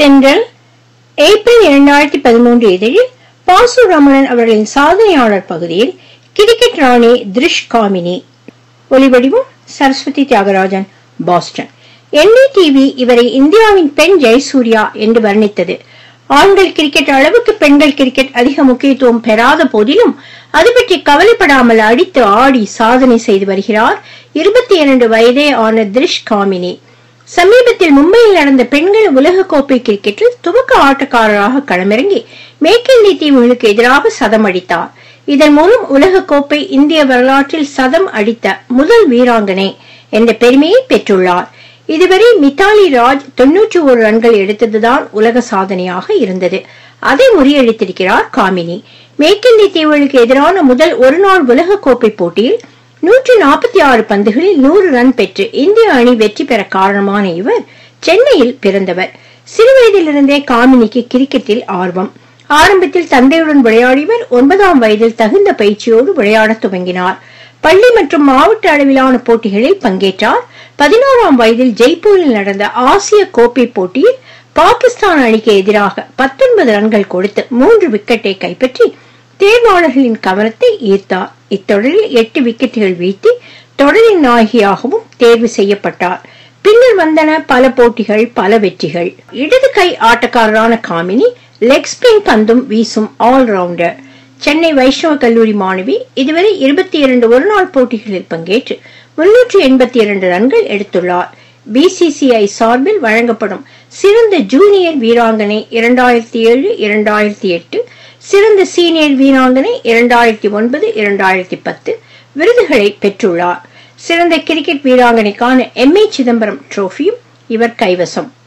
தென்றல் ஏப்ரல் இரண்டாயிரத்தி பதிமூன்று இதழில் பாசு ரமணன் அவர்களின் சாதனையாளர் பகுதியில் கிரிக்கெட் ராணி திருஷ் காமினி ஒலிவடிவம் சரஸ்வதி தியாகராஜன் பாஸ்டன் என்டிடிவி இவரை இந்தியாவின் பெண் ஜெயசூர்யா என்று வர்ணித்தது ஆண்கள் கிரிக்கெட் அளவுக்கு பெண்கள் கிரிக்கெட் அதிக முக்கியத்துவம் பெறாத போதிலும் அது பற்றி கவலைப்படாமல் அடித்து ஆடி சாதனை செய்து வருகிறார் இருபத்தி இரண்டு வயதே ஆன திருஷ் காமினி சமீபத்தில் மும்பையில் நடந்த பெண்கள் உலக கோப்பை கிரிக்கெட்டில் துவக்க ஆட்டக்காரராக களமிறங்கி மேற்கிந்திய தீவுகளுக்கு எதிராக சதம் அடித்தார் இதன் மூலம் உலக கோப்பை இந்திய வரலாற்றில் சதம் அடித்த முதல் வீராங்கனை என்ற பெருமையை பெற்றுள்ளார் இதுவரை மித்தாலி ராஜ் தொன்னூற்றி ஒரு ரன்கள் எடுத்ததுதான் உலக சாதனையாக இருந்தது அதை முறியடித்திருக்கிறார் காமினி மேற்கிந்திய தீவுகளுக்கு எதிரான முதல் ஒருநாள் உலக கோப்பை போட்டியில் நூற்றி நாற்பத்தி ஆறு பந்துகளில் நூறு ரன் பெற்று இந்திய அணி வெற்றி பெற காரணமான இவர் சென்னையில் பிறந்தவர் சிறுவயதிலிருந்தே காமினிக்கு கிரிக்கெட்டில் ஆர்வம் ஆரம்பத்தில் தந்தையுடன் விளையாடியவர் ஒன்பதாம் வயதில் தகுந்த பயிற்சியோடு விளையாடத் துவங்கினார் பள்ளி மற்றும் மாவட்ட அளவிலான போட்டிகளில் பங்கேற்றார் பதினோராம் வயதில் ஜெய்ப்பூரில் நடந்த ஆசிய கோப்பை போட்டியில் பாகிஸ்தான் அணிக்கு எதிராக பத்தொன்பது ரன்கள் கொடுத்து மூன்று விக்கெட்டை கைப்பற்றி தேர்வாளர்களின் கவனத்தை ஈர்த்தார் இத்தொடரில் எட்டு விக்கெட்டுகள் வீழ்த்தி தொடரின் நாயகியாகவும் தேர்வு செய்யப்பட்டார் பின்னர் வந்தன பல போட்டிகள் பல வெற்றிகள் இடது கை ஆட்டக்காரரான காமினி லெக் ஸ்பின் பந்தும் வீசும் ஆல்ரவுண்டர் சென்னை வைஷ்ணவ கல்லூரி மாணவி இதுவரை இருபத்தி இரண்டு ஒருநாள் போட்டிகளில் பங்கேற்று முன்னூற்றி எண்பத்தி இரண்டு ரன்கள் எடுத்துள்ளார் பிசிசிஐ சார்பில் வழங்கப்படும் சிறந்த ஜூனியர் வீராங்கனை இரண்டாயிரத்தி ஏழு இரண்டாயிரத்தி எட்டு சிறந்த சீனியர் வீராங்கனை இரண்டாயிரத்தி ஒன்பது இரண்டாயிரத்தி பத்து விருதுகளை பெற்றுள்ளார் சிறந்த கிரிக்கெட் வீராங்கனைக்கான எம் ஏ சிதம்பரம் டிரோபியும் இவர் கைவசம்